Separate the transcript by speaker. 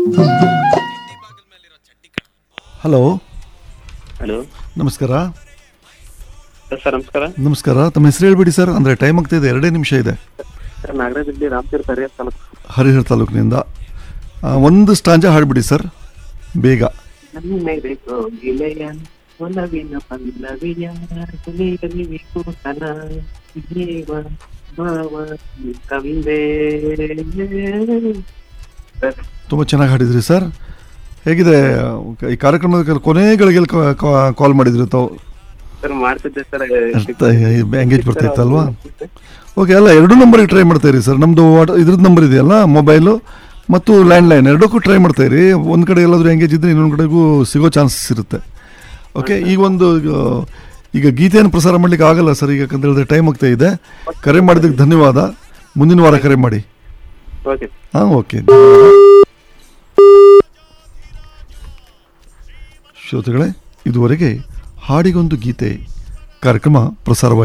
Speaker 1: hello
Speaker 2: hello
Speaker 1: ನಮಸ್ಕಾರ
Speaker 2: sir ನಮಸ್ಕಾರ
Speaker 1: ನಮಸ್ಕಾರ ತಮ್ಮ ಹೆಸರು ಹೇಳ್ಬಿಡಿ ಸರ್ ಅಂದರೆ ಟೈಮ್ ಆಗ್ತಿದೆ ಎರಡೇ ನಿಮಿಷ ಇದೆ
Speaker 2: ಸರ್ ನಾಗರಾಜ್ ಇಲ್ಲಿ ರಾಮತೀರ್ಥ ಹರಿಹರ ತಾಲೂಕು
Speaker 1: ಹರಿಹರ ತಾಲೂಕಿನಿಂದ ಆ, ಒಂದು ಸ್ಟಾಂಜ ಹಾಡ್ಬಿಡಿ ಸರ್ ಬೇಗ
Speaker 2: ನನ್ನೆಡೆ ಕೋಗಿಲೆಯ ಒಲವಿನ ಪಲ್ಲವಿಯ ತಿಳಿಯಲಿಬೇಕು ತನ ಜೀವ ಭಾವ ಕಂದೆ ಸರ್
Speaker 1: ತುಂಬ ಚೆನ್ನಾಗಿ ಹಾಡಿದ್ರಿ ಸರ್ ಹೇಗಿದೆ ಈ ಕಾರ್ಯಕ್ರಮದ ಕೊನೆಗಳಿಗೆ ಕಾಲ್ ಮಾಡಿದ್ರಿ ತಾವು
Speaker 2: ಸರ್ ಮಾಡ್ತಿದ್ದೆ ಸರ್
Speaker 1: ಎಂಗೇಜ್ ಬರ್ತಿತ್ತಲ್ವಾ ಓಕೆ ಅಲ್ಲ ಎರಡು ನಂಬರಿಗೆ ಟ್ರೈ ಮಾಡ್ತಾ ಇರಿ ಸರ್ ನಮ್ಮದು ವಾಟ್ ಇದ್ರದ್ದು ನಂಬರ್ ಇದೆಯಲ್ಲ ಮೊಬೈಲು ಮತ್ತು ಲ್ಯಾಂಡ್ಲೈನ್ ಎರಡಕ್ಕೂ ಟ್ರೈ ಮಾಡ್ತಾ ಇರಿ ಒಂದು ಕಡೆ ಎಲ್ಲಾದರೂ ಎಂಗೇಜ್ ಇದ್ದರೆ ಇನ್ನೊಂದು ಕಡೆಗೂ ಸಿಗೋ ಚಾನ್ಸಸ್ ಇರುತ್ತೆ ಓಕೆ ಈಗ ಒಂದು ಆ, ಈಗ ಗೀತೆಯನ್ನು ಪ್ರಸಾರ ಮಾಡಲಿಕ್ಕೆ ಆಗಲ್ಲ ಸರ್ ಈಗ ಯಾಕಂತ ಹೇಳಿದ್ರೆ ಟೈಮ್ ಆಗ್ತಾ ಇದೆ ಕರೆ ಮಾಡಿದ್ದಕ್ಕೆ ಧನ್ಯವಾದ ಮುಂದಿನ ವಾರ ಕರೆ ಮಾಡಿ
Speaker 2: ಓಕೆ
Speaker 1: ಹಾಂ ಓಕೆ ಶ್ರೋತೃಗಳೇ ಇದುವರೆಗೆ ಹಾಡಿಗೊಂದು ಗೀತೆ ಕಾರ್ಯಕ್ರಮ ಪ್ರಸಾರವಾಯಿತು